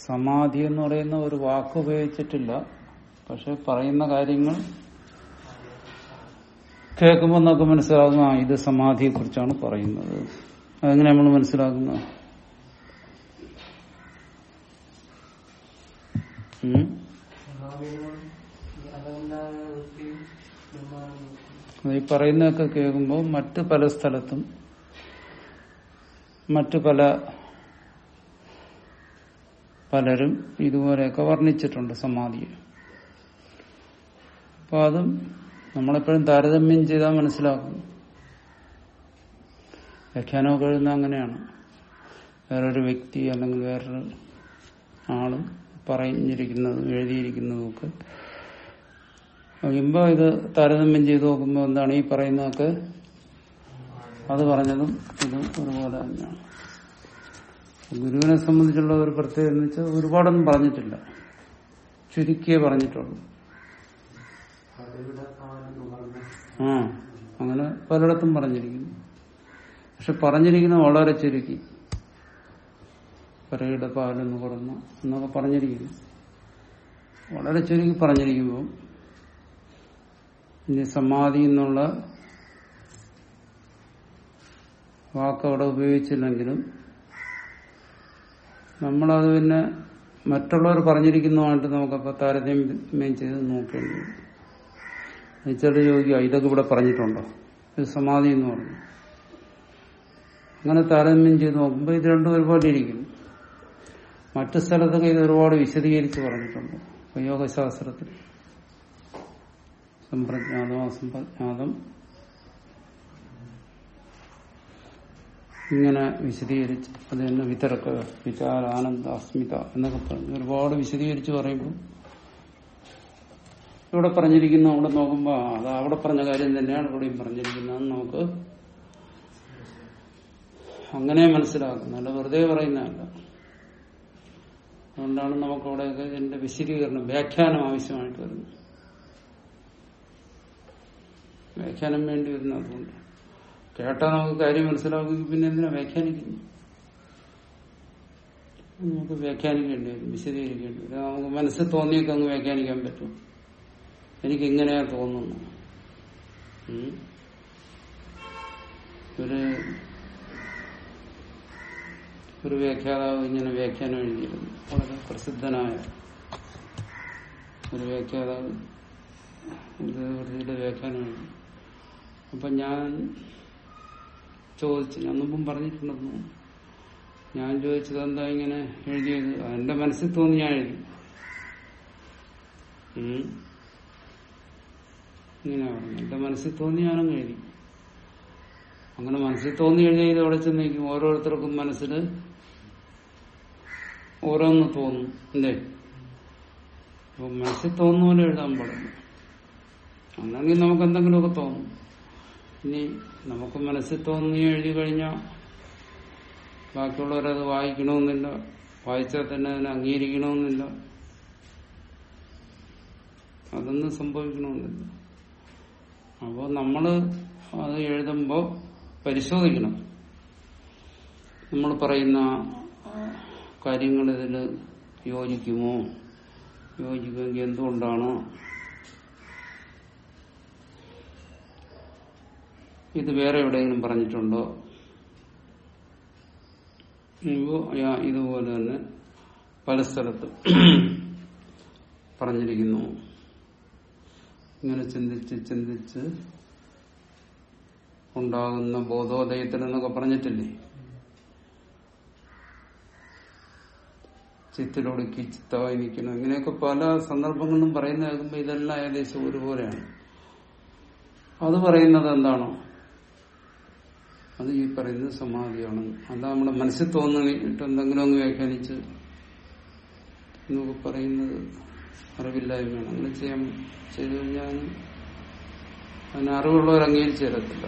സമാധി എന്ന് പറയുന്ന ഒരു വാക്ക് ഉപയോഗിച്ചിട്ടില്ല പക്ഷെ പറയുന്ന കാര്യങ്ങൾ കേൾക്കുമ്പോൾ നമുക്ക് മനസ്സിലാകും ആ ഇത് സമാധിയെ കുറിച്ചാണ് പറയുന്നത് അതെങ്ങനെ നമ്മൾ മനസ്സിലാക്കുന്നത് ഉം? അത് ഈ പറയുന്നതൊക്കെ കേൾക്കുമ്പോൾ മറ്റ് പല സ്ഥലത്തും മറ്റു പല പലരും ഇതുപോലെയൊക്കെ വർണ്ണിച്ചിട്ടുണ്ട് സമാധിയെ അപ്പൊ അതും നമ്മളെപ്പോഴും താരതമ്യം ചെയ്താൽ മനസ്സിലാക്കും വ്യാഖ്യാനമൊക്കെ എഴുതുന്ന അങ്ങനെയാണ് വേറൊരു വ്യക്തി അല്ലെങ്കിൽ വേറൊരു ആളും പറഞ്ഞിരിക്കുന്നതും എഴുതിയിരിക്കുന്നതുമൊക്കെ നോക്കുമ്പോൾ ഇത് താരതമ്യം ചെയ്ത് നോക്കുമ്പോൾ എന്താണ് ഈ പറയുന്നതൊക്കെ അത് പറഞ്ഞതും ഇതും ഒരുപോലെ തന്നെയാണ് ഗുരുവിനെ സംബന്ധിച്ചുള്ള ഒരു പ്രത്യേകത എന്ന് വെച്ചാൽ ഒരുപാടൊന്നും പറഞ്ഞിട്ടില്ല ചുരുക്കിയേ പറഞ്ഞിട്ടുള്ളൂ ആ അങ്ങനെ പലയിടത്തും പറഞ്ഞിരിക്കുന്നു പക്ഷെ പറഞ്ഞിരിക്കുന്നത് വളരെ ചുരുക്കി പരയുടെ പാലെന്ന് കുറഞ്ഞ എന്നൊക്കെ പറഞ്ഞിരിക്കുന്നു വളരെ ചുരുക്കി പറഞ്ഞിരിക്കുമ്പോൾ ഇനി സമാധി എന്നുള്ള വാക്ക് അവിടെ ഉപയോഗിച്ചില്ലെങ്കിലും നമ്മളത് പിന്നെ മറ്റുള്ളവർ പറഞ്ഞിരിക്കുന്നതുമായിട്ട് നമുക്കപ്പോൾ താരതമ്യം ചെയ്ത് നോക്കേണ്ടി വരും ചില ചോദിക്കുക ഇതൊക്കെ ഇവിടെ പറഞ്ഞിട്ടുണ്ടോ ഇത് സമാധി എന്ന് പറഞ്ഞു അങ്ങനെ താരതമ്യം ചെയ്ത് നോക്കുമ്പോൾ ഇത് രണ്ടും ഒരുപാട് ഇരിക്കും മറ്റു സ്ഥലത്തൊക്കെ ഇത് ഒരുപാട് വിശദീകരിച്ച് പറഞ്ഞിട്ടുണ്ട് ഇപ്പൊ യോഗശാസ്ത്രത്തിൽ സമ്പ്രജ്ഞാതം അസംപ്രജ്ഞാതം ഇങ്ങനെ വിശദീകരിച്ച് അത് തന്നെ വിതർക്ക വിചാര ആനന്ദ അസ്മിത എന്നൊക്കെ പറഞ്ഞു ഒരുപാട് വിശദീകരിച്ച് പറയുമ്പോൾ ഇവിടെ പറഞ്ഞിരിക്കുന്ന അവിടെ നോക്കുമ്പോൾ അത് അവിടെ പറഞ്ഞ കാര്യം തന്നെയാണ് ഇവിടെയും പറഞ്ഞിരിക്കുന്നതെന്ന് നമുക്ക് അങ്ങനെ മനസ്സിലാക്കുന്നത് അല്ല വെറുതെ പറയുന്നതല്ല അതുകൊണ്ടാണ് നമുക്ക് അവിടെയൊക്കെ ഇതിന്റെ വിശദീകരണം വ്യാഖ്യാനം ആവശ്യമായിട്ട് വരുന്നത് വ്യാഖ്യാനം വേണ്ടി വരുന്നത് അതുകൊണ്ട് കേട്ടാൽ നമുക്ക് കാര്യം മനസ്സിലാവുമെങ്കിൽ പിന്നെ എന്തിനാ വ്യാഖ്യാനിക്കുന്നു നമുക്ക് വ്യാഖ്യാനിക്കേണ്ടി വരും വിശദീകരിക്കേണ്ടി വരും നമുക്ക് മനസ്സിൽ തോന്നിയൊക്കെ അങ്ങ് വ്യാഖ്യാനിക്കാൻ പറ്റും എനിക്ക് ഇങ്ങനെയാ തോന്നുന്നു ഉം. ഒരു ഒരു വ്യാഖ്യാതാവ് ഇങ്ങനെ വ്യാഖ്യാനം എഴുതിയിരുന്നു വളരെ പ്രസിദ്ധനായ ഒരു വ്യാഖ്യാതാവ് ഒരു കൃതിയുടെ വ്യാഖ്യാനം എഴുതി അപ്പൊ ഞാൻ ചോദിച്ചു ഞാൻ മുമ്പും പറഞ്ഞിട്ടുണ്ടെന്നു ഞാൻ ചോദിച്ചത് എന്താ ഇങ്ങനെ എഴുതിയത് എന്റെ മനസ്സിൽ തോന്നി ഞാൻ എഴുതി ഉം. ഇങ്ങനെ പറഞ്ഞു എന്റെ മനസ്സിൽ തോന്നി ഞാനങ്ങ് എഴുതി അങ്ങനെ മനസ്സിൽ തോന്നി എഴുതിയത് അവിടെ ചെന്നേക്കും ഓരോരുത്തർക്കും മനസ്സിൽ ഓരോന്ന് തോന്നും അല്ലേ അപ്പൊ മനസ്സിൽ തോന്നുന്ന പോലെ എഴുതാൻ പാടില്ല അല്ലെങ്കിൽ നമുക്ക് എന്തെങ്കിലുമൊക്കെ തോന്നും ഇനി നമുക്ക് മനസ്സിൽ തോന്നി എഴുതി കഴിഞ്ഞാൽ ബാക്കിയുള്ളവരത് വായിക്കണമെന്നില്ല വായിച്ചാൽ തന്നെ അതിനെ അംഗീകരിക്കണമെന്നില്ല അതൊന്നും സംഭവിക്കണമെന്നില്ല അപ്പോൾ നമ്മൾ അത് എഴുതുമ്പോൾ പരിശോധിക്കണം നമ്മൾ പറയുന്ന കാര്യങ്ങൾ ഇതിൽ യോജിക്കുമോ യോജിക്കുമെങ്കിൽ എന്തുകൊണ്ടാണ് ഇത് വേറെ എവിടെയെങ്കിലും പറഞ്ഞിട്ടുണ്ടോ ഇപ്പോ യാ- ഇതുപോലെ തന്നെ പല സ്ഥലത്തും പറഞ്ഞിരിക്കുന്നു ഇങ്ങനെ ചിന്തിച്ച് ചിന്തിച്ച് ഉണ്ടാകുന്ന ബോധോദയത്തിൽ എന്നൊക്കെ പറഞ്ഞിട്ടില്ലേ ചിത്തിലൊടുക്കി ചിത്തമായി നിൽക്കണം ഇങ്ങനെയൊക്കെ പല സന്ദർഭങ്ങളിലും പറയുന്ന കേൾക്കുമ്പോൾ ഇതെല്ലാം ഏകദേശം ഒരുപോലെയാണ് അത് പറയുന്നത് എന്താണോ അത് ഈ പറയുന്നത് സമാധിയാണ് അതാ നമ്മുടെ മനസ്സിൽ തോന്നിയിട്ട് എന്തെങ്കിലും അങ്ങ് വ്യാഖ്യാനിച്ച് എന്നൊക്കെ പറയുന്നത് അറിവില്ലായ്മയാണ് അങ്ങനെ ചെയ്യാൻ ചെയ്തു കഴിഞ്ഞാൽ അതിന് അറിവുള്ളവർ അംഗീകരിച്ചു തരത്തില്ല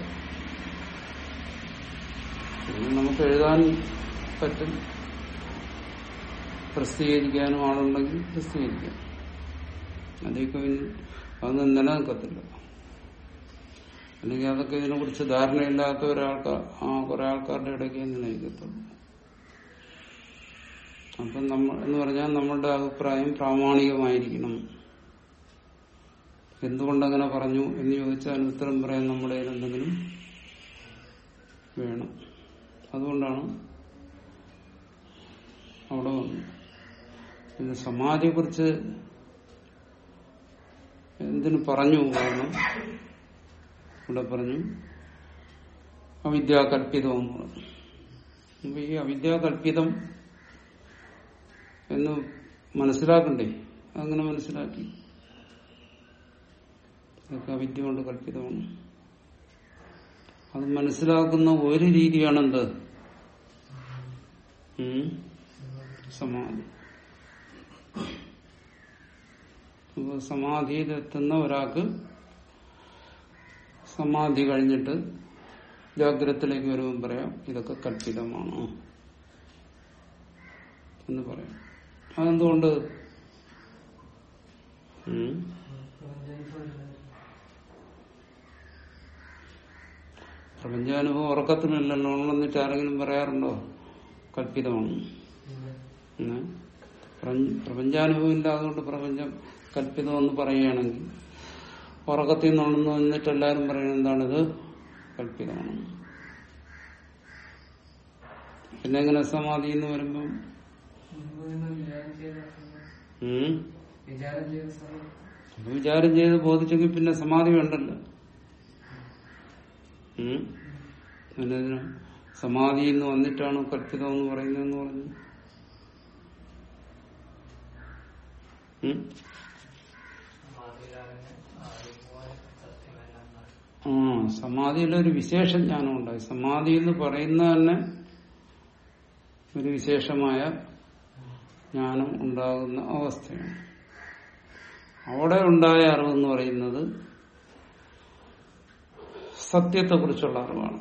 പിന്നെ നമുക്ക് എഴുതാൻ പറ്റും പ്രസിദ്ധീകരിക്കാനും ആളുണ്ടെങ്കിൽ പ്രസിദ്ധീകരിക്കാം അതിലേക്ക് പിന്നെ അതൊന്നും നിലനിൽക്കത്തില്ല അല്ലെങ്കിൽ അതൊക്കെ ഇതിനെ കുറിച്ച് ധാരണയില്ലാത്ത ഒരാൾക്കാർ ആ കുറെ ആൾക്കാരുടെ ഇടയ്ക്ക് നിലനിൽക്കത്തുള്ളൂ അപ്പം നമ്മൾ എന്ന് പറഞ്ഞാൽ നമ്മളുടെ അഭിപ്രായം പ്രാമാണികമായിരിക്കണം എന്തുകൊണ്ടങ്ങനെ പറഞ്ഞു എന്ന് ചോദിച്ചാൽ ഉത്തരം പറയാൻ നമ്മുടെ കയ്യിൽ എന്തെങ്കിലും വേണം അതുകൊണ്ടാണ് അവിടെ വന്നു പിന്നെ സമാധിയെ കുറിച്ച് എന്തിനു പറഞ്ഞു കാരണം ഇവിടെ പറഞ്ഞു അവിദ്യാകൽപിതം എന്ന് പറഞ്ഞു അപ്പൊ ഈ അവിദ്യാകൽപിതം എന്ന് മനസ്സിലാക്കണ്ടേ അങ്ങനെ മനസ്സിലാക്കി ഇതൊക്കെ അവിദ്യ കൊണ്ട് കൽപ്പിതമാണ് അത് മനസ്സിലാക്കുന്ന ഒരു രീതിയാണെന്ത് ഉം? സമാധി അപ്പൊ സമാധിയിലെത്തുന്ന ഒരാൾക്ക് സമാധി കഴിഞ്ഞിട്ട് ജാഗ്രതത്തിലേക്ക് വരുമ്പോൾ പറയാം ഇതൊക്കെ കൽപ്പിതമാണ് എന്ന് പറയാം അതെന്തുകൊണ്ട് ഉം? പ്രപഞ്ചാനുഭവം ഉറക്കത്തിനല്ലല്ലോ ഉണർന്നിട്ട് ആരെങ്കിലും പറയാറുണ്ടോ കൽപ്പിതമാണ് എന്ന് പ്രപഞ്ച- പ്രപഞ്ചാനുഭവം ഇല്ല അതുകൊണ്ട് പ്രപഞ്ചം കൽപ്പിതമെന്ന് പറയുകയാണെങ്കിൽ ഉറക്കത്തിൽ നിന്ന് ഉണർന്നു വന്നിട്ട് എല്ലാവരും പറയുന്നത് എന്താണിത് കൽപ്പിതമാണ് പിന്നെ എങ്ങനെ സമാധി എന്ന് വരുമ്പം ഉം, വിചാരം ചെയ്ത സമയം അപ്പൊ വിചാരം ചെയ്ത് ബോധിച്ചെങ്കിൽ പിന്നെ സമാധി വേണ്ടല്ലോ ഉം. പിന്നെ ഇതിന് സമാധി എന്ന് വന്നിട്ടാണ് കൽപ്പിതം എന്ന് പറയുന്നതെന്ന് പറഞ്ഞു ഉം? സമാധിയിലറിഞ്ഞ് അറിവുപോലെ സത്യമെല്ലാം ആ സമാധിയിലൊരു വിശേഷ ജ്ഞാനം ഉണ്ടായി സമാധി എന്ന് പറയുന്ന തന്നെ ഒരു വിശേഷമായ ജ്ഞാനം ഉണ്ടാകുന്ന അവസ്ഥയാണ് അവിടെ ഉണ്ടായ അറിവെന്ന് പറയുന്നത് സത്യത്തെക്കുറിച്ചുള്ള അറിവാണ്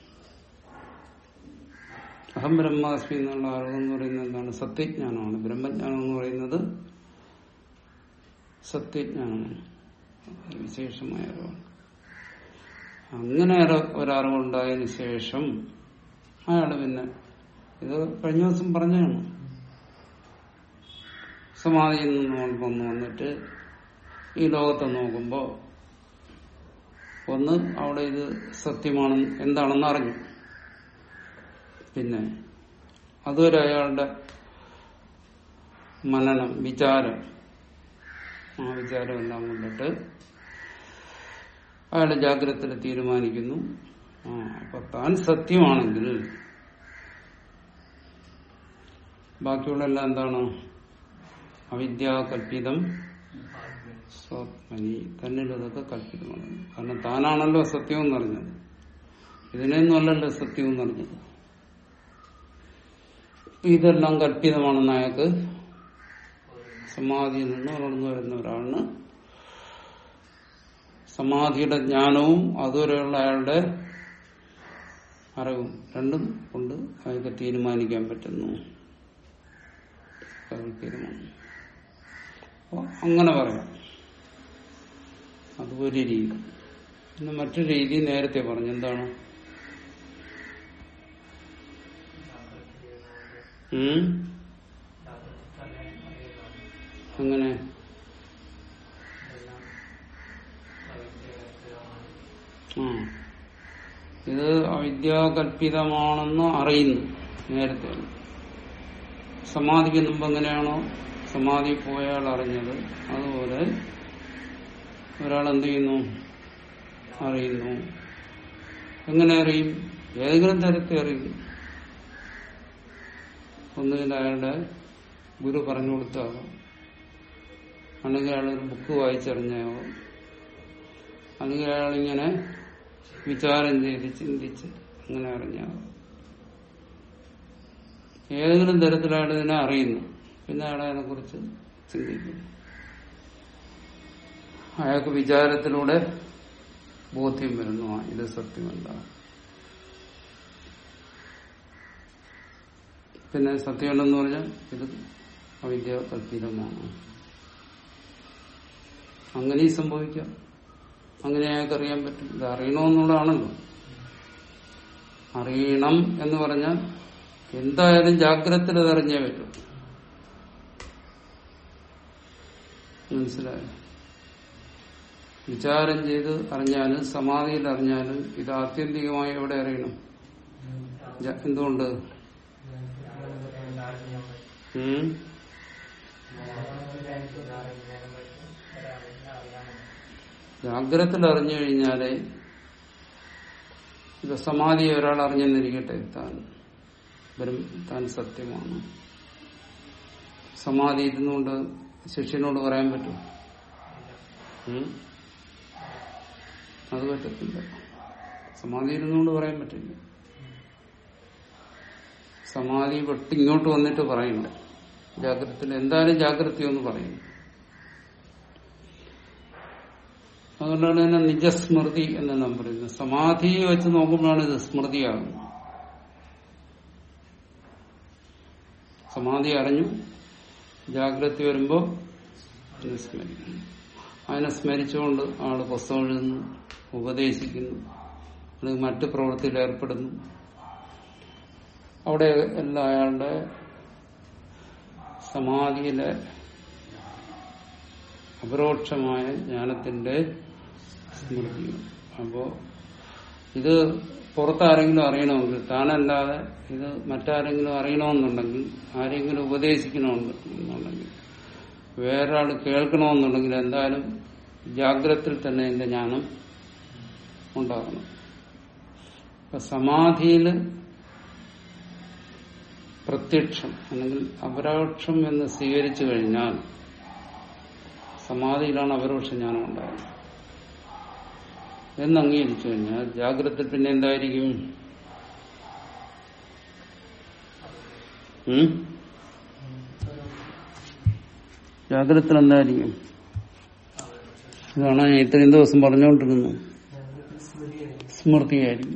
അഹം ബ്രഹ്മാസ്മി എന്നുള്ള അറിവെന്ന് പറയുന്നത് എന്താണ് സത്യജ്ഞാനമാണ് ബ്രഹ്മജ്ഞാനം എന്ന് പറയുന്നത് സത്യജ്ഞാനമാണ് അത് വിശേഷമായ അറിവാണ് അങ്ങനെ ഒരു- ഒരറിവുണ്ടായതിനു ശേഷം അയാള് പിന്നെ ഇത് കഴിഞ്ഞ ദിവസം പറഞ്ഞാണ് സമാധിയിൽ നിന്ന് വന്ന് വന്നിട്ട് ഈ ലോകത്തെ നോക്കുമ്പോ ഒന്ന് അവിടെ ഇത് സത്യമാണ് എന്താണെന്ന് അറിഞ്ഞു പിന്നെ അതുവരെ അയാളുടെ മനനം വിചാരം ആ വിചാരം എല്ലാം കൊണ്ടിട്ട് അയാളെ ജാഗ്രതത്തിൽ തീരുമാനിക്കുന്നു ആ അപ്പൊ താൻ സത്യമാണെങ്കിൽ ബാക്കിയുള്ള എല്ലാം എന്താണ് അവിദ്യാകൽപിതം സ്വപ്നി തന്നിൽ ഇതൊക്കെ കൽപ്പിതമാണ് കാരണം താനാണല്ലോ സത്യം എന്നറിഞ്ഞത് ഇതിനെയൊന്നും അല്ലല്ലോ സത്യം എന്നറിഞ്ഞത് ഇതെല്ലാം കൽപ്പിതമാണെന്ന് അയാൾക്ക് സമാധിയിൽ നിന്ന് ഉണർന്നു വരുന്ന ഒരാളിന് സമാധിയുടെ ജ്ഞാനവും അതുവരെയുള്ള അയാളുടെ അറിവും രണ്ടും കൊണ്ട് അയാൾക്ക് തീരുമാനിക്കാൻ പറ്റുന്നു കൽപ്പിതമാണ് അപ്പൊ അങ്ങനെ പറയാം അത് ഒരു രീതി പിന്നെ മറ്റൊരു രീതി നേരത്തെ പറഞ്ഞു എന്താണ് ഉം? അങ്ങനെ ആ ഇത് അവിദ്യാകൽപിതമാണെന്ന് അറിയുന്നു നേരത്തെ സമാധിക്ക് മുമ്പ് എങ്ങനെയാണോ സമാധി പോയാൽ അറിഞ്ഞത് അതുപോലെ ഒരാൾ എന്ത് ചെയ്യുന്നു അറിയുന്നു എങ്ങനെ അറിയും ഏതെങ്കിലും തരത്തിൽ അറിയും ഒന്നുകിൽ അയാളുടെ ഗുരു പറഞ്ഞു കൊടുത്താകാം അല്ലെങ്കിൽ അയാളൊരു ബുക്ക് വായിച്ചറിഞ്ഞാകാം അല്ലെങ്കിൽ അയാളിങ്ങനെ വിചാരം ചെയ്ത് ചിന്തിച്ച് അങ്ങനെ അറിഞ്ഞാകാം ഏതെങ്കിലും തരത്തിൽ അയാൾ ഇതിനെ അറിയുന്നു പിന്നെ അയാൾ അതിനെ കുറിച്ച് ചിന്തിക്കുന്നു അയാൾക്ക് വിചാരത്തിലൂടെ ബോധ്യം വരുന്നു ആ ഇത് സത്യമല്ല പിന്നെ സത്യമല്ലെന്ന് പറഞ്ഞാൽ ഇത് അവിദ്യ കൽപ്പിതമാണ് അങ്ങനെയും സംഭവിക്കാം അങ്ങനെ അയാൾക്ക് അറിയാൻ പറ്റും ഇത് അറിയണമെന്നുള്ളതാണല്ലോ അറിയണം എന്ന് പറഞ്ഞാൽ എന്തായാലും ജാഗ്രതത്തിൽ അത് അറിഞ്ഞേ പറ്റും മനസ്സിലായോ വിചാരം ചെയ്ത് അറിഞ്ഞാലും സമാധിയിൽ അറിഞ്ഞാലും ഇത് ആത്യന്തികമായി എവിടെ അറിയണം ജ- എന്തുകൊണ്ട് ഉം? ജാഗ്രതത്തിൽ അറിഞ്ഞു കഴിഞ്ഞാലേ ഇത് സമാധി ഒരാൾ അറിഞ്ഞെന്നിരിക്കട്ടെ താൻ വരും താൻ സത്യമാണ് സമാധി ഇരുന്നുകൊണ്ട് ശിഷ്യനോട് പറയാൻ പറ്റും ഉം? അത് പറ്റത്തില്ല സമാധി ഇരുന്നുകൊണ്ട് പറയാൻ പറ്റില്ല സമാധി വിട്ട് ഇങ്ങോട്ട് വന്നിട്ട് പറയണ്ട ജാഗ്രതത്തിൽ എന്തായാലും ജാഗ്രത എന്ന് പറയും അതുകൊണ്ടാണ് തന്നെ നിജസ്മൃതി എന്ന് നാം പറയുന്നത് സമാധിയെ വെച്ച് നോക്കുമ്പോഴാണ് ഇത് സ്മൃതിയാകുന്നത് സമാധി അറിഞ്ഞു ജാഗ്രത വരുമ്പോ അതിനെ സ്മരിക്കുന്നു അതിനെ സ്മരിച്ചുകൊണ്ട് ആള് പുസ്തകം എഴുതുന്നു ഉപദേശിക്കുന്നു അല്ലെങ്കിൽ മറ്റു പ്രവൃത്തിയിൽ ഏർപ്പെടുന്നു അവിടെ എല്ലാം അയാളുടെ സമാധിയിലെ അപരോക്ഷമായ ജ്ഞാനത്തിന്റെ സ്മൃതി അപ്പോ ഇത് പുറത്താരെങ്കിലും അറിയണമെങ്കിൽ താനല്ലാതെ ഇത് മറ്റാരെങ്കിലും അറിയണമെന്നുണ്ടെങ്കിൽ ആരെങ്കിലും ഉപദേശിക്കണമെന്നുണ്ടെങ്കിൽ വേറൊരാൾ കേൾക്കണമെന്നുണ്ടെങ്കിൽ എന്തായാലും ജാഗ്രതയിൽ തന്നെ എന്റെ ജ്ഞാനം ഉണ്ടാകണം അപ്പൊ സമാധിയിൽ പ്രത്യക്ഷം അല്ലെങ്കിൽ അപരോക്ഷം എന്ന് സ്വീകരിച്ചു കഴിഞ്ഞാൽ സമാധിയിലാണ് അപരോക്ഷ ജ്ഞാനം ഉണ്ടാകുന്നത് എന്ന് അംഗീകരിച്ചു കഴിഞ്ഞാൽ ജാഗ്രത പിന്നെ എന്തായിരിക്കും ഉം? ജാഗ്രത എന്തായിരിക്കും ഇതാണ് ഞാൻ ഇത്രയും ദിവസം പറഞ്ഞുകൊണ്ടിരുന്നത് സ്മൃതിയായിരിക്കും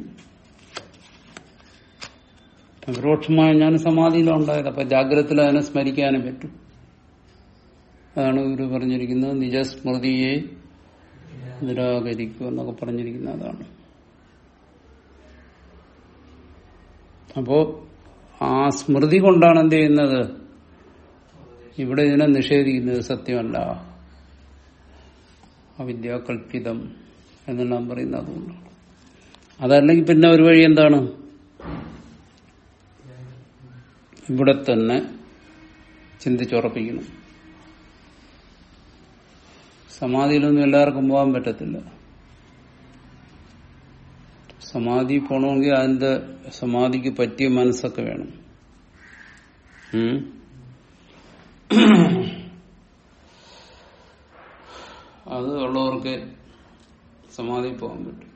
അപരോക്ഷമായ ഞാൻ സമാധിയിലാണ് ഉണ്ടായത് അപ്പൊ ജാഗ്രതത്തിൽ അതിനെ സ്മരിക്കാനും പറ്റും അതാണ് ഇവര് പറഞ്ഞിരിക്കുന്നത് നിജസ്മൃതിയെ നിരാകരിക്കുക എന്നൊക്കെ പറഞ്ഞിരിക്കുന്ന അതാണ് അപ്പോ ആ സ്മൃതി കൊണ്ടാണ് എന്ത് ചെയ്യുന്നത് ഇവിടെ ഇതിനെ നിഷേധിക്കുന്നത് സത്യമല്ല അവിദ്യാകൽപിതം എന്നെല്ലാം പറയുന്നത് അതുകൊണ്ടാണ് അതല്ലെങ്കിൽ പിന്നെ ഒരു വഴി എന്താണ് ഇവിടെ തന്നെ ചിന്തിച്ചുറപ്പിക്കണം സമാധിയിലൊന്നും എല്ലാവർക്കും പോകാൻ പറ്റത്തില്ല സമാധി പോണമെങ്കിൽ അതിന്റെ സമാധിക്ക് പറ്റിയ മനസ്സൊക്കെ വേണം ഉം. അത് ഉള്ളവർക്ക് സമാധി പോകാൻ പറ്റും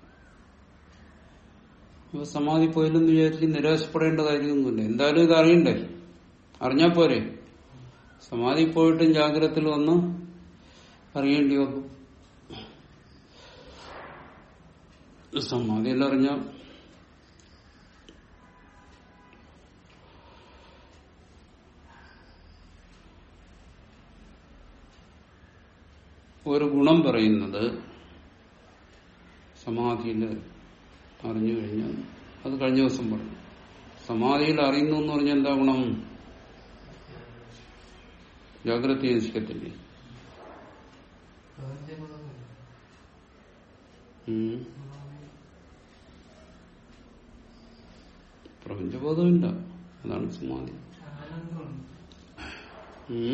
അപ്പൊ സമാധി പോയില്ലെന്ന് വിചാരിച്ച് നിരാശപ്പെടേണ്ട കാര്യമൊന്നുമില്ല എന്തായാലും ഇത് അറിയണ്ടേ അറിഞ്ഞാ പോരെ സമാധി പോയിട്ടും ജാഗ്രതത്തിൽ വന്ന് അറിയേണ്ടി വന്നു സമാധിയിൽ അറിഞ്ഞ ഒരു ഗുണം പറയുന്നത് സമാധിയിൽ അറിഞ്ഞു കഴിഞ്ഞാൽ അത് കഴിഞ്ഞ ദിവസം പറഞ്ഞു സമാധിയിൽ അറിയുന്നു എന്ന് പറഞ്ഞാൽ എന്താ ഗുണം ജാഗ്രത നശിക്കത്തില്ലേ ഉം. പ്രപഞ്ചബോധമില്ല അതാണ് സമാധി ഉം.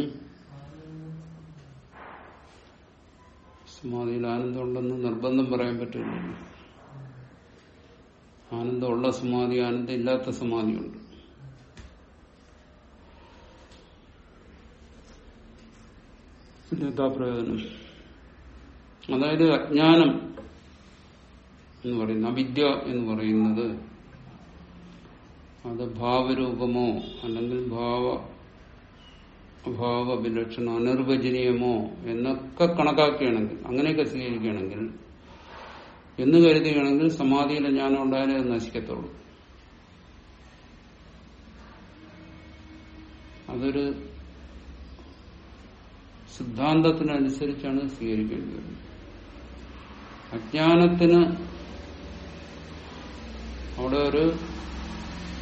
സമാധിയിൽ ആനന്ദം ഉണ്ടെന്ന് നിർബന്ധം പറയാൻ പറ്റില്ല ആനന്ദമുള്ള സമാധി ആനന്ദം ഇല്ലാത്ത സമാധിയുണ്ട് പിന്നെ എന്താ പ്രയോജനം അതായത് അജ്ഞാനം എന്ന് പറയുന്നത് അവിദ്യ എന്ന് പറയുന്നത് അത് ഭാവരൂപമോ അല്ലെങ്കിൽ ഭാവ അഭാവ വിലക്ഷണോ അനിർവചനീയമോ എന്നൊക്കെ കണക്കാക്കുകയാണെങ്കിൽ അങ്ങനെയൊക്കെ സ്വീകരിക്കുകയാണെങ്കിൽ എന്ന് കരുതുകയാണെങ്കിൽ സമാധിയിലെ ജ്ഞാനം ഉണ്ടായാലേ അത് നശിക്കത്തുള്ളൂ അതൊരു സിദ്ധാന്തത്തിനനുസരിച്ചാണ് സ്വീകരിക്കേണ്ടി വരുന്നത് അജ്ഞാനത്തിന് അവിടെ ഒരു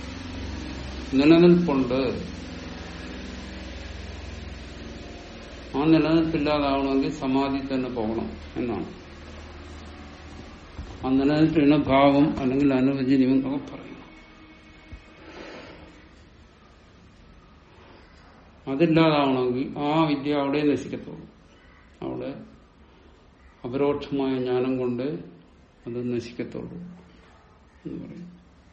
നിലനിൽപ്പുണ്ട് ആ നിലനിൽപ്പില്ലാതാവണമെങ്കിൽ സമാധി തന്നെ പോകണം എന്നാണ് ആ നിലനിൽപ്പിന് ഭാവം അല്ലെങ്കിൽ അനുവചനീയം എന്നൊക്കെ പറയും അതില്ലാതാവണമെങ്കിൽ ആ വിദ്യ അവിടെ നശിക്കത്തുള്ളൂ അവിടെ അപരോക്ഷമായ ജ്ഞാനം കൊണ്ട് അത് നശിക്കത്തുള്ളൂ എന്ന് പറയും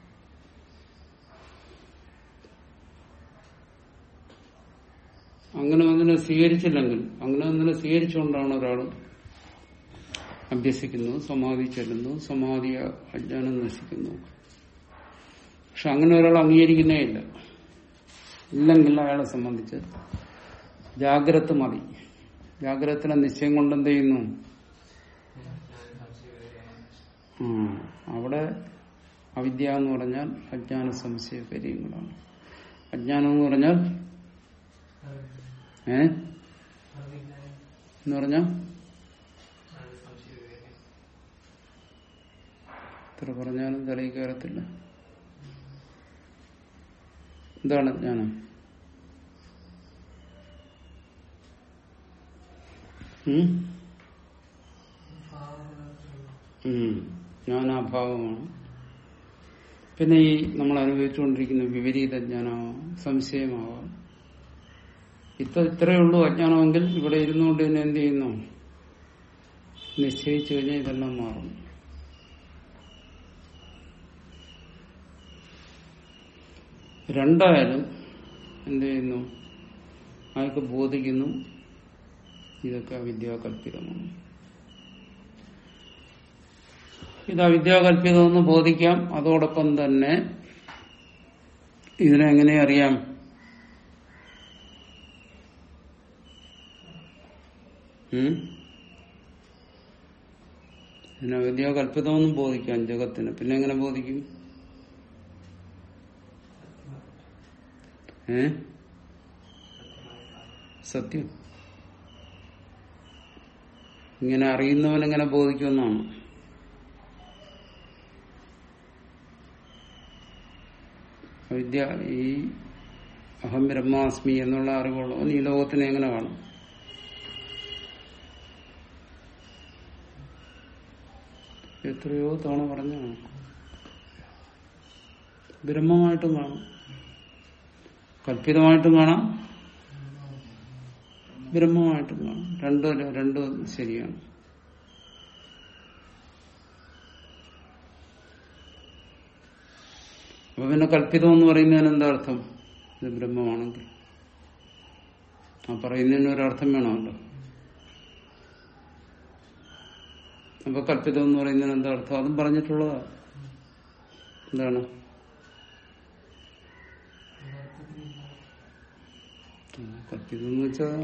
അങ്ങനെ ഒന്നിനെ സ്വീകരിച്ചില്ലെങ്കിൽ അങ്ങനെ ഒന്നിനെ സ്വീകരിച്ചുകൊണ്ടാണ് ഒരാൾ അഭ്യസിക്കുന്നത് സമാധി ചെല്ലുന്നു സമാധി അജ്ഞാനം നശിക്കുന്നു പക്ഷെ അങ്ങനെ ഒരാൾ അംഗീകരിക്കുന്നേ ഇല്ല ഇല്ലെങ്കിൽ അയാളെ സംബന്ധിച്ച് ജാഗ്രത മതി ജാഗ്രതത്തിലെ നിശ്ചയം കൊണ്ട് എന്ത് ചെയ്യുന്നു ആ, അവിടെ അവിദ്യ എന്ന് പറഞ്ഞാൽ അജ്ഞാന സംശയ കാര്യങ്ങളാണ് അജ്ഞാനം എന്ന് പറഞ്ഞാൽ ഏ എന്ന് പറഞ്ഞാൽ ഇത്ര പറഞ്ഞാലും തലയിൽ കയറത്തില്ല എന്താണ് ജ്ഞാനം ഉം? ഉം. ജ്ഞാനാഭാവമാണ് പിന്നെ ഈ നമ്മൾ അനുഭവിച്ചുകൊണ്ടിരിക്കുന്ന വിപരീത ജ്ഞാനമാവാം സംശയമാവാം ഇത്ര ഇത്രയേ ഉള്ളൂ അജ്ഞാനമെങ്കിൽ ഇവിടെ ഇരുന്നുകൊണ്ട് തന്നെ എന്ത് ചെയ്യുന്നു നിശ്ചയിച്ചു കഴിഞ്ഞാൽ ഇതെല്ലാം മാറും രണ്ടായാലും എന്ത് ചെയ്യുന്നു അയാൾക്ക് ബോധിക്കുന്നു ഇതൊക്കെ അവിദ്യാകല്പിതമാണ് ഇത് അവിദ്യാകല്പിതമെന്ന് ബോധിക്കാം അതോടൊപ്പം തന്നെ ഇതിനെങ്ങനെ അറിയാം ഉം? ഇതിനെ അവിദ്യാകല്പിതമെന്നും ബോധിക്കാം ജഗത്തിന് പിന്നെ എങ്ങനെ ബോധിക്കും ഏ സത്യം ഇങ്ങനെ അറിയുന്നവൻ എങ്ങനെ ബോധിക്കുമെന്നാണ് വിദ്യ ഈ അഹം ബ്രഹ്മാസ്മി എന്നുള്ള അറിവുള്ളവൻ ഈ ലോകത്തിനെ എങ്ങനെ കാണും എത്രയോ തവണ പറഞ്ഞാണ് ബ്രഹ്മമായിട്ടും കാണാം കല്പിതമായിട്ടും കാണാം ബ്രഹ്മമായിട്ടും കാണാം രണ്ടും രണ്ടും ശരിയാണ് അപ്പൊ പിന്നെ കല്പിതം എന്ന് പറയുന്നതിന് എന്താ അർത്ഥം ഇത് ബ്രഹ്മമാണെങ്കിൽ ആ പറയുന്നതിന് ഒരർത്ഥം വേണമല്ലോ അപ്പൊ കല്പിതം എന്ന് പറയുന്നതിന് എന്താ അർത്ഥം അതും പറഞ്ഞിട്ടുള്ളതാ എന്താണ് കല്പിതം എന്ന് വെച്ചാൽ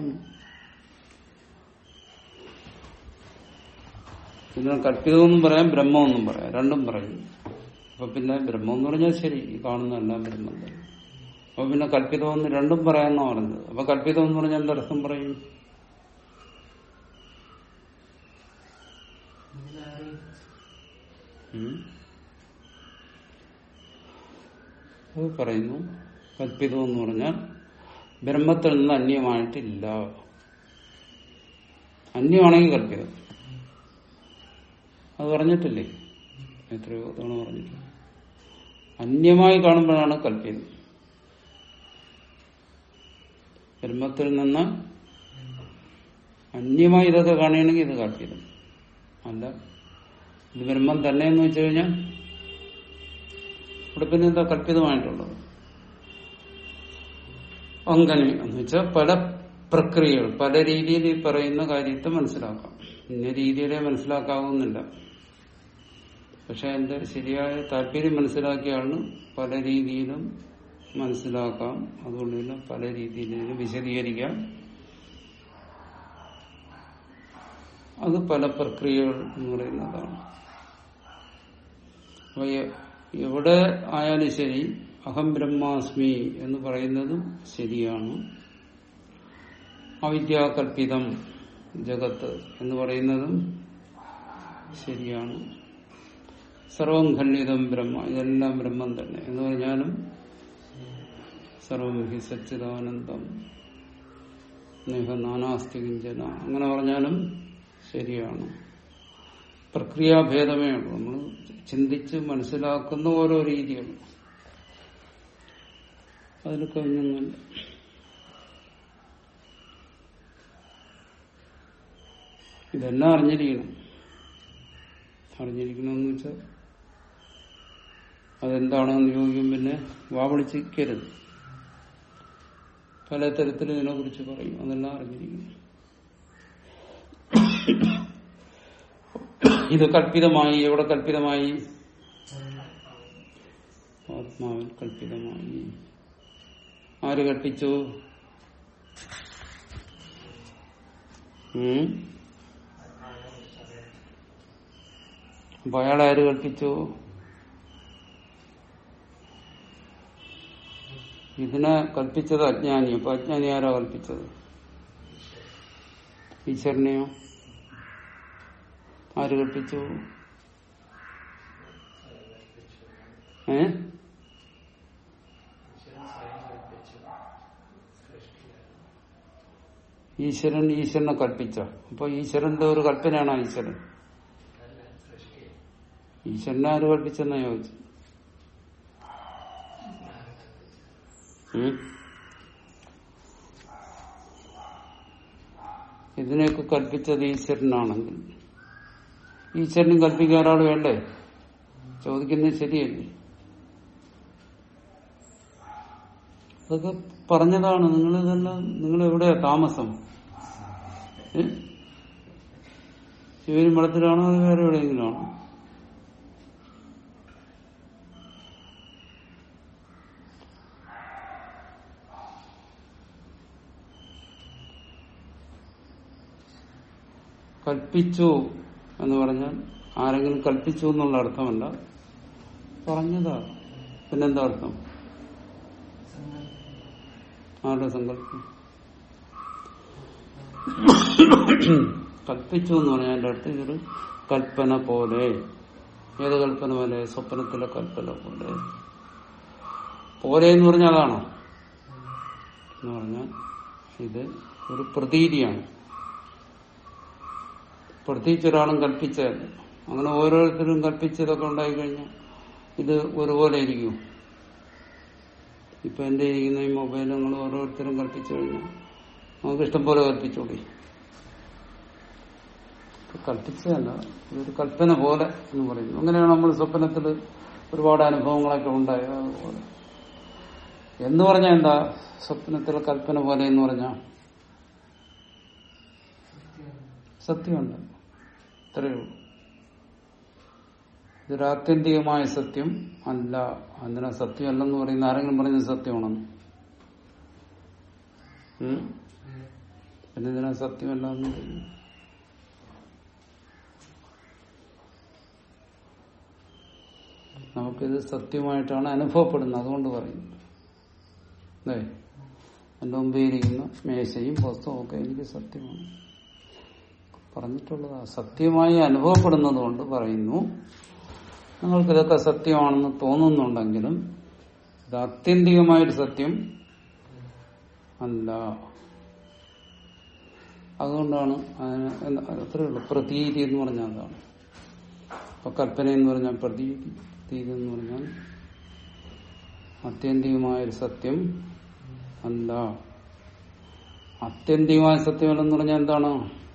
പിന്നെ കല്പിതമെന്നും പറയാം ബ്രഹ്മമെന്നും പറയാം രണ്ടും പറയും അപ്പൊ പിന്നെ ബ്രഹ്മം എന്ന് പറഞ്ഞാൽ ശരി ഈ കാണുന്നതെല്ലാം ബ്രഹ്മം തന്നെ അപ്പൊ പിന്നെ കല്പിതമെന്ന് രണ്ടും പറയാമെന്നാ പറഞ്ഞത് അപ്പൊ കല്പിതം എന്ന് പറഞ്ഞാൽ എന്തർത്ഥം പറയും ഉം. അത് പറയുന്നു കല്പിതം എന്ന് പറഞ്ഞാൽ ബ്രഹ്മത്തിൽ നിന്ന് അന്യമായിട്ടില്ല അന്യമാണെങ്കിൽ കല്പിതം അത് പറഞ്ഞിട്ടില്ലേ എത്രയോ തവണ പറഞ്ഞിട്ടില്ല അന്യമായി കാണുമ്പോഴാണ് കല്പിതം ബ്രഹ്മത്തിൽ നിന്ന് അന്യമായി ഇതൊക്കെ കാണുകയാണെങ്കിൽ ഇത് കല്പിതം അല്ല ഇത് ബ്രഹ്മം തന്നെ എന്ന് വെച്ചു കഴിഞ്ഞാൽ ഇവിടെ പിന്നെ എന്താ കല്പിതമായിട്ടുള്ളത് അങ്ങനെ എന്ന് വെച്ചാൽ പല പ്രക്രിയകൾ പല രീതിയിൽ ഈ പറയുന്ന കാര്യത്തെ മനസ്സിലാക്കാം ഇന്ന രീതിയിലേ മനസ്സിലാക്കാവുന്നില്ല പക്ഷെ എന്റെ ശരിയായ താല്പര്യം മനസ്സിലാക്കിയാണ് പല രീതിയിലും മനസ്സിലാക്കാം അതുകൊണ്ട് തന്നെ പല രീതിയിൽ ഇതിനെ വിശദീകരിക്കാം അത് പല പ്രക്രിയകൾ എന്ന് പറയുന്നതാണ് അപ്പൊ എ- എവിടെ ആയാലും ശരി അഹം ബ്രഹ്മാസ്മി എന്ന് പറയുന്നതും ശരിയാണ് അവിദ്യാകൽപിതം ജഗത്ത് എന്ന് പറയുന്നതും ശരിയാണ് സർവം ഖണ്ഡിതം ബ്രഹ്മ ഇതെല്ലാം ബ്രഹ്മം തന്നെ എന്ന് പറഞ്ഞാലും സർവം ഹി സച്ചിദാനന്ദം സ്നേഹ നാനാസ്തി കിഞ്ചന അങ്ങനെ പറഞ്ഞാലും ശരിയാണ് പ്രക്രിയാഭേദമേ ഉള്ളൂ നമ്മൾ ചിന്തിച്ച് മനസ്സിലാക്കുന്ന ഓരോ രീതികൾ അതിൽ കഴിഞ്ഞൊന്നുമില്ല ഇതെല്ലാം അറിഞ്ഞിരിക്കണം അറിഞ്ഞിരിക്കണമെന്ന് വെച്ചാൽ അതെന്താണെന്ന് ചോദിക്കും പിന്നെ വാവളിച്ചിക്കരുത് പലതരത്തിൽ ഇതിനെ കുറിച്ച് പറയും അതെല്ലാം അറിഞ്ഞിരിക്കണം ഇത് കൽപ്പിതമായി എവിടെ കൽപ്പിതമായി ആത്മാവിൽ കൽപ്പിതമായി ആര് കൽപ്പിച്ചു ഉം? അപ്പൊ അയാൾ ആര് കൽപ്പിച്ചു ഇതിനെ കൽപ്പിച്ചത് അജ്ഞാനി അപ്പൊ അജ്ഞാനി ആരാ കൽപ്പിച്ചത് ഈശ്വരനെയോ ആര് കൽപ്പിച്ചു ഏ ഈശ്വരൻ ഈശ്വരനെ കൽപ്പിച്ച അപ്പൊ ഈശ്വരന്റെ ഒരു കൽപ്പനയാണോ ഈശ്വരൻ ഈശ്വരനെ ആര് കൽപ്പിച്ചെന്നാ ചോദിച്ചു ഉം? ഇതിനെയൊക്കെ കൽപ്പിച്ചത് ഈശ്വരനാണെങ്കിൽ ഈശ്വരനും കൽപ്പിക്കാൻ ഒരാൾ വേണ്ടേ ചോദിക്കുന്നത് ശരിയല്ലേ അതൊക്കെ പറഞ്ഞതാണ് നിങ്ങൾ ഇതെല്ലാം നിങ്ങൾ എവിടെയാ താമസം ഏ? ശിവരിമഠത്തിലാണോ അത് വേറെ എവിടെയെങ്കിലും ആണോ കൽപ്പിച്ചു എന്ന് പറഞ്ഞാൽ ആരെങ്കിലും കൽപ്പിച്ചു എന്നുള്ള അർത്ഥമല്ല പറഞ്ഞതാ പിന്നെന്താ അർത്ഥം ആരുടെ സങ്കല്പം കൽപ്പിച്ചു എന്ന് പറഞ്ഞാൽ അതിന്റെ അടുത്ത് ഇതൊരു കൽപ്പന പോലെ ഏത് കൽപ്പന പോലെ സ്വപ്നത്തിലെ കൽപ്പന പോലെ പോലെ എന്ന് പറഞ്ഞാൽ അതാണോ എന്ന് പറഞ്ഞാൽ ഇത് ഒരു പ്രതീതിയാണ് പ്രത്യേകിച്ച് ഒരാളും കൽപ്പിച്ചതല്ല അങ്ങനെ ഓരോരുത്തരും കൽപ്പിച്ചതൊക്കെ ഉണ്ടായിക്കഴിഞ്ഞാൽ ഇത് ഒരുപോലെ ഇരിക്കും ഇപ്പൊ എന്റെ ഇരിക്കുന്ന ഈ മൊബൈൽ നിങ്ങൾ ഓരോരുത്തരും കൽപ്പിച്ചു കഴിഞ്ഞാൽ നമുക്ക് ഇഷ്ടം പോലെ കൽപ്പിച്ചോളി ഇപ്പൊ കൽപ്പിച്ചതല്ല ഇതൊരു കൽപ്പന പോലെ എന്ന് പറയുന്നു അങ്ങനെയാണ് നമ്മൾ സ്വപ്നത്തിൽ ഒരുപാട് അനുഭവങ്ങളൊക്കെ ഉണ്ടായത് അതുപോലെ എന്ന് പറഞ്ഞാൽ എന്താ സ്വപ്നത്തിലെ കൽപ്പന പോലെ എന്ന് പറഞ്ഞാൽ സത്യമുണ്ട് ഇത്രയേ ഉള്ളൂ ഇതൊരു ആത്യന്തികമായ സത്യം അല്ല അതിനാ സത്യമല്ലെന്ന് പറയുന്ന ആരെങ്കിലും പറയുന്നത് സത്യമാണെന്ന് ഉം? പിന്നെ ഇതിനാ സത്യമല്ല എന്ന് പറയുന്നു നമുക്കിത് സത്യമായിട്ടാണ് അനുഭവപ്പെടുന്നത് അതുകൊണ്ട് പറയുന്നു അല്ലേ എന്റെ മുമ്പിൽ ഇരിക്കുന്ന മേശയും പുസ്തകവും ഒക്കെ എനിക്ക് സത്യമാണ് പറഞ്ഞിട്ടുള്ളതാ സത്യമായി അനുഭവപ്പെടുന്നത് കൊണ്ട് പറയുന്നു നിങ്ങൾക്കിതൊക്കെ സത്യമാണെന്ന് തോന്നുന്നുണ്ടെങ്കിലും ഇത് ആത്യന്തികമായൊരു സത്യം അല്ല അതുകൊണ്ടാണ് അതിന് എന്താ- അത്രയേ ഉള്ളൂ പ്രതീതി എന്ന് പറഞ്ഞാൽ അതാണ് അപ്പൊ കൽപ്പന എന്ന് പറഞ്ഞാൽ പ്രതീതി പ്രതീതി എന്ന് പറഞ്ഞാൽ ആത്യന്തികമായൊരു സത്യം അല്ല ആത്യന്തികമായ സത്യമല്ലെന്ന് പറഞ്ഞാൽ എന്താണ്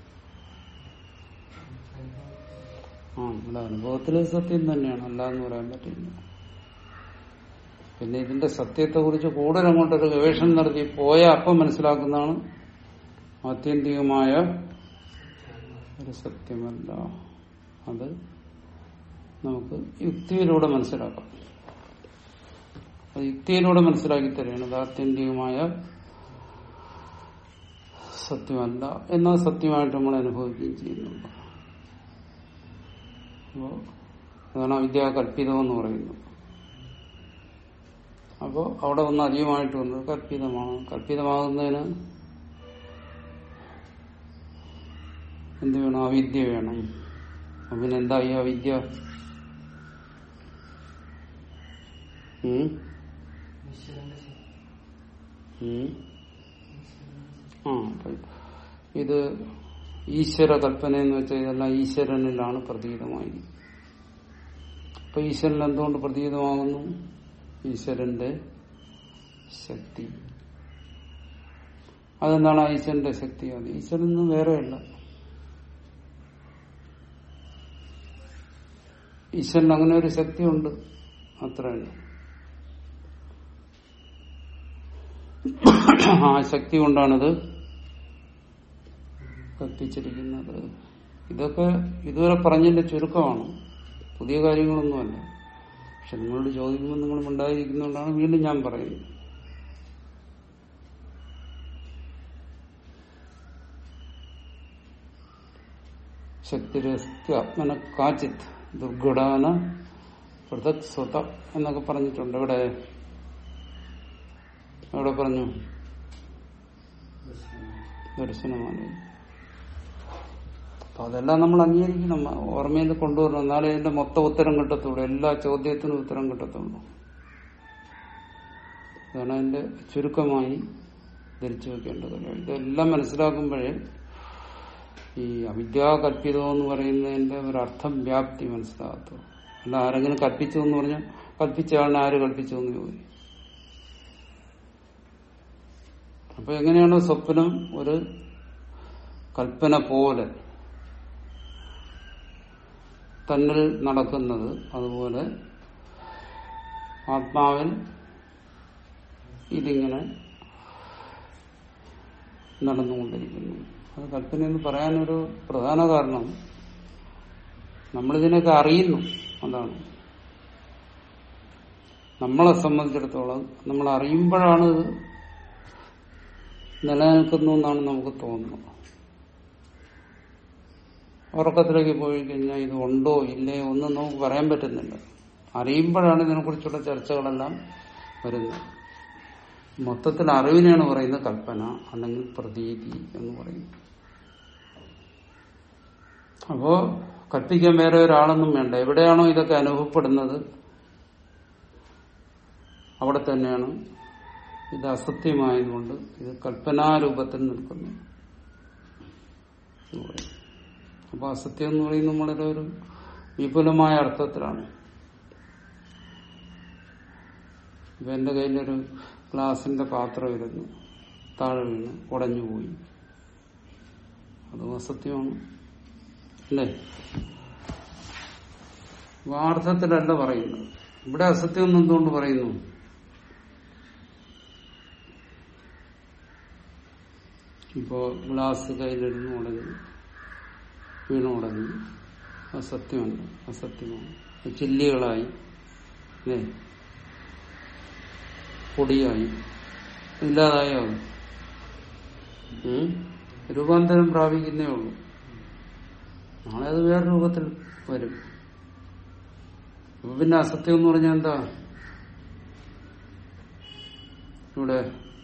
ആ നമ്മുടെ അനുഭവത്തിലെ സത്യം തന്നെയാണ് അല്ല എന്ന് പറയാൻ പറ്റില്ല പിന്നെ ഇതിന്റെ സത്യത്തെ കുറിച്ച് കൂടുതൽ അങ്ങോട്ടൊരു ഗവേഷണം നടത്തി പോയ അപ്പം മനസ്സിലാക്കുന്നതാണ് ആത്യന്തികമായ ഒരു സത്യമല്ല അത് നമുക്ക് യുക്തിയിലൂടെ മനസ്സിലാക്കാം അത് യുക്തിയിലൂടെ മനസ്സിലാക്കി തരികയാണ് അത് ആത്യന്തികമായ സത്യമല്ല എന്നാൽ സത്യമായിട്ട് നമ്മൾ അനുഭവിക്കുകയും ചെയ്യുന്നുണ്ട് അപ്പോ അതാണ് അവിദ്യ കല്പിതം എന്ന് പറയുന്നത് അപ്പോൾ അവിടെ ഒന്ന് അധികമായിട്ട് വന്നത് കല്പിതമാണ് കല്പിതമാകുന്നതിന് എന്ത് വേണം അവിദ്യ വേണം അപ്പൊ പിന്നെ എന്തായി അവിദ്യ ഉം? ഈശ്വരന്റെ ശക്തി ഉം? ആ അപ്പൊ ഇത് ഈശ്വര കൽപ്പന എന്ന് വെച്ചാൽ ഇതെല്ലാം ഈശ്വരനിലാണ് പ്രതീതമായി അപ്പൊ ഈശ്വരൻ എന്തുകൊണ്ട് പ്രതീതമാകുന്നു ഈശ്വരന്റെ ശക്തി അതെന്താണ് ആ ഈശ്വരന്റെ ശക്തി അത് ഈശ്വരൻ നിന്ന് വേറെയല്ല ഈശ്വരൻ അങ്ങനെ ഒരു ശക്തിയുണ്ട് അത്രയല്ല ആ ശക്തി കൊണ്ടാണിത് കൽപ്പിച്ചിരിക്കുന്നത് ഇതൊക്കെ ഇതുവരെ പറഞ്ഞതിന്റെ ചുരുക്കമാണ് പുതിയ കാര്യങ്ങളൊന്നുമല്ല പക്ഷെ നിങ്ങളോട് ചോദിക്കുമ്പോൾ നിങ്ങൾ ഉണ്ടായിരിക്കുന്നതുകൊണ്ടാണ് വീണ്ടും ഞാൻ പറയുന്നത് ശക്തിരസ്തി ആത്മന കാച്ചിത് ദുർഘടാന പൃഥക് സ്വത എന്നൊക്കെ പറഞ്ഞിട്ടുണ്ട് എവിടെ എവിടെ പറഞ്ഞു ദർശനമാണ് അപ്പൊ അതെല്ലാം നമ്മൾ അംഗീകരിക്കണം ഓർമ്മയിൽ കൊണ്ടുവരണം എന്നാലേ ഇതിന്റെ മൊത്തം ഉത്തരം കിട്ടത്തുള്ളൂ എല്ലാ ചോദ്യത്തിനും ഉത്തരം കിട്ടത്തുള്ളൂ ഇതാണ് അതിന്റെ ചുരുക്കമായി ധരിച്ചു വെക്കേണ്ട കാര്യം ഇതെല്ലാം മനസ്സിലാക്കുമ്പോഴേ ഈ അവിദ്യാകല്പിതം എന്ന് പറയുന്നതിന്റെ ഒരു അർത്ഥം വ്യാപ്തി മനസ്സിലാകത്തു അല്ല ആരെങ്കിലും കൽപ്പിച്ചു എന്ന് പറഞ്ഞാൽ കൽപ്പിച്ച ആളിനെ ആര് കൽപ്പിച്ചു എന്ന് ചോദിക്കും അപ്പൊ എങ്ങനെയാണ് സ്വപ്നം ഒരു കൽപ്പന പോലെ തന്നിൽ നടക്കുന്നത് അതുപോലെ ആത്മാവിൽ ഇതിങ്ങനെ നടന്നുകൊണ്ടിരിക്കുന്നു അത് കൽപ്പന എന്ന് പറയാനൊരു പ്രധാന കാരണം നമ്മളിതിനൊക്കെ അറിയുന്നു അതാണ് നമ്മളെ സംബന്ധിച്ചിടത്തോളം നമ്മൾ അറിയുമ്പോഴാണ് ഇത് നിലനിൽക്കുന്നു എന്നാണ് നമുക്ക് തോന്നുന്നത് ഉറക്കത്തിലേക്ക് പോയി കഴിഞ്ഞാൽ ഇത് ഉണ്ടോ ഇല്ലയോ ഒന്നും നമുക്ക് പറയാൻ പറ്റുന്നില്ല അറിയുമ്പോഴാണ് ഇതിനെക്കുറിച്ചുള്ള ചർച്ചകളെല്ലാം വരുന്നത് മൊത്തത്തിൽ അറിവിനെയാണ് പറയുന്നത് കൽപ്പന അല്ലെങ്കിൽ പ്രതീതി എന്ന് പറയുന്നത് അപ്പോ കൽപ്പിക്കാൻ വേറെ ഒരാളൊന്നും വേണ്ട എവിടെയാണോ ഇതൊക്കെ അനുഭവപ്പെടുന്നത് അവിടെ തന്നെയാണ് ഇത് അസത്യമായതുകൊണ്ട് ഇത് കൽപ്പനാരൂപത്തിൽ നിൽക്കുന്നു എന്ന് പറയും. അപ്പൊ അസത്യം എന്ന് പറയുന്നത് വളരെ ഒരു വിപുലമായ അർത്ഥത്തിലാണ് ഇപ്പൊ എന്റെ കയ്യിലൊരു ഗ്ലാസിന്റെ പാത്രം ഇരുന്നു താഴെ വീണ് ഉടഞ്ഞുപോയി അതും അസത്യമാണ് അല്ലേ അപ്പൊ ആ അർത്ഥത്തിലല്ല പറയുന്നത് ഇവിടെ അസത്യം എന്ന് എന്തുകൊണ്ട് പറയുന്നു ഇപ്പോ ഗ്ലാസ് കയ്യിലിരുന്ന് ഉടഞ്ഞു വീണ ഉടഞ്ഞു അസത്യമല്ല അസത്യമാണ് അത് ചില്ലികളായി അല്ലേ പൊടിയായി ഇല്ലാതായോ അത്? ഉം? രൂപാന്തരം പ്രാപിക്കുന്നേ ഉള്ളൂ നാളെ അത് വേറെ രൂപത്തിൽ വരും അപ്പൊ പിന്നെ അസത്യം എന്ന് പറഞ്ഞാൽ എന്താ ഇവിടെ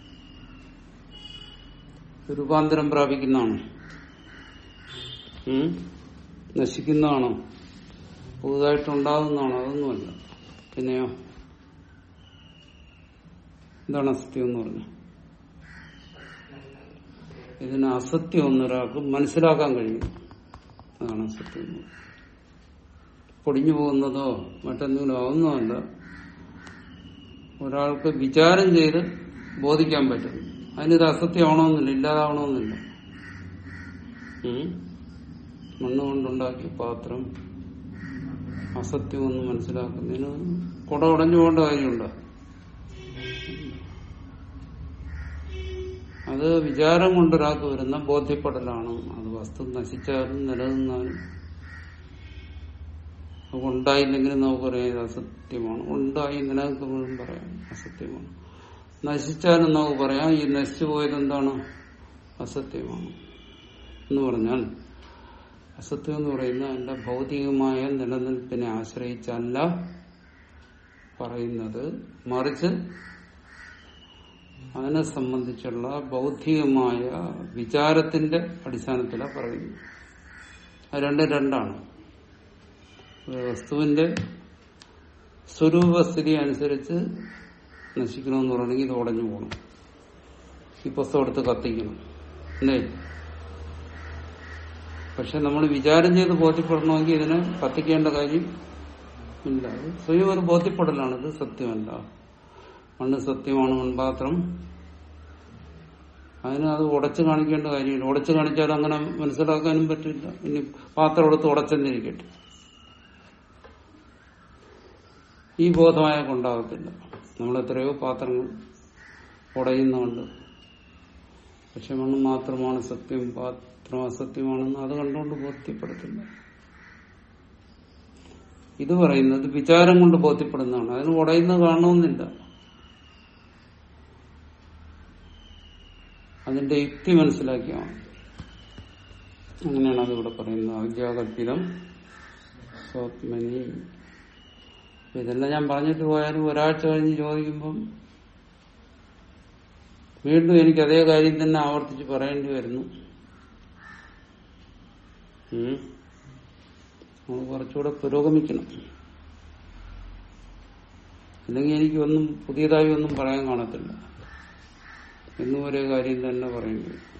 രൂപാന്തരം പ്രാപിക്കുന്നതാണോ ഉം? നശിക്കുന്നതാണോ പുതുതായിട്ടുണ്ടാകുന്നതാണോ അതൊന്നുമല്ല പിന്നെയോ എന്താണ് അസത്യം എന്ന് പറഞ്ഞു ഇതിന് അസത്യം ഒന്നൊരാൾക്ക് മനസ്സിലാക്കാൻ കഴിയും അതാണ് അസത്യം എന്ന് പറയുന്നത്. പൊടിഞ്ഞു പോകുന്നതോ മറ്റെന്തെങ്കിലും ആവുന്നതല്ല ഒരാൾക്ക് വിചാരം ചെയ്ത് ബോധിക്കാൻ പറ്റും അതിനിത് അസത്യമാവണമെന്നില്ല ഇല്ലാതാവണമെന്നില്ല ഉം? മണ്ണ് കൊണ്ടുണ്ടാക്കിയ പാത്രം അസത്യമെന്ന് മനസ്സിലാക്കുന്നതിന് കുട ഉടഞ്ഞു പോകേണ്ട കാര്യമുണ്ടോ അത് വിചാരം കൊണ്ടൊരാൾക്ക് വരുന്ന ബോധ്യപ്പെടലാണ് അത് വസ്തു നശിച്ചാലും നിലനിന്നാലും അത് ഉണ്ടായില്ലെങ്കിലും നമുക്കറിയാം ഇത് അസത്യമാണ് ഉണ്ടായി നിലനിൽക്കുമ്പോഴും പറയാം അസത്യമാണ് നശിച്ചാലും നമുക്ക് പറയാം ഈ നശിച്ചു പോയത് എന്താണ് അസത്യമാണ് എന്ന് പറഞ്ഞാൽ അസത്യം എന്ന് പറയുന്നത് അതിന്റെ ഭൗതികമായ നിലനിൽപ്പിനെ ആശ്രയിച്ചല്ല പറയുന്നത് മറിച്ച് അതിനെ സംബന്ധിച്ചുള്ള ബൗദ്ധികമായ വിചാരത്തിന്റെ അടിസ്ഥാനത്തിലാണ് പറയുന്നത് അത് രണ്ടും രണ്ടാണ് ഒരു വസ്തുവിന്റെ സ്വരൂപസ്ഥിതി അനുസരിച്ച് നശിക്കണമെന്ന് പറയണമെങ്കിൽ ഇത് ഉടഞ്ഞു പോകണം ഈ പുസ്തകം എടുത്ത് കത്തിക്കണം അല്ലേ പക്ഷെ നമ്മൾ വിചാരം ചെയ്ത് ബോധ്യപ്പെടണമെങ്കിൽ ഇതിനെ കത്തിക്കേണ്ട കാര്യം ഇല്ല അത് സ്വയം ഒരു ബോധ്യപ്പെടലാണ് ഇത് സത്യമല്ല മണ്ണ് സത്യമാണ് മൺപാത്രം അതിന് അത് ഉടച്ചു കാണിക്കേണ്ട കാര്യമില്ല ഉടച്ചു കാണിച്ചാൽ അങ്ങനെ മനസ്സിലാക്കാനും പറ്റില്ല ഇനി പാത്രം എടുത്ത് ഉടച്ചെന്നിരിക്കട്ടെ ഈ ബോധമായ കൊണ്ടാകത്തില്ല നമ്മൾ എത്രയോ പാത്രങ്ങൾ ഉടയുന്നുണ്ട് പക്ഷെ മണ്ണ് മാത്രമാണ് സത്യം പാത്രം അസത്യമാണെന്ന് അത് കണ്ടുകൊണ്ട് ബോധ്യപ്പെടുത്തില്ല ഇത് പറയുന്നത് വിചാരം കൊണ്ട് ബോധ്യപ്പെടുന്നതാണ് അതിന് ഉടയുന്നത് കാണണമെന്നില്ല അതിന്റെ യുക്തി മനസ്സിലാക്കിയാണ് അങ്ങനെയാണ് അതിവിടെ പറയുന്നത് അവിദ്യാകല്പിതം സ്വാത്മനി അപ്പൊ ഇതെല്ലാം ഞാൻ പറഞ്ഞിട്ട് പോയാലും ഒരാഴ്ച കഴിഞ്ഞ് ചോദിക്കുമ്പം വീണ്ടും എനിക്ക് അതേ കാര്യം തന്നെ ആവർത്തിച്ച് പറയേണ്ടി വരുന്നു ഉം. നമ്മൾ കുറച്ചുകൂടെ പുരോഗമിക്കണം അല്ലെങ്കിൽ എനിക്ക് ഒന്നും പുതിയതായി ഒന്നും പറയാൻ കാണത്തില്ല എന്നും ഒരേ കാര്യം തന്നെ പറയേണ്ടി വരും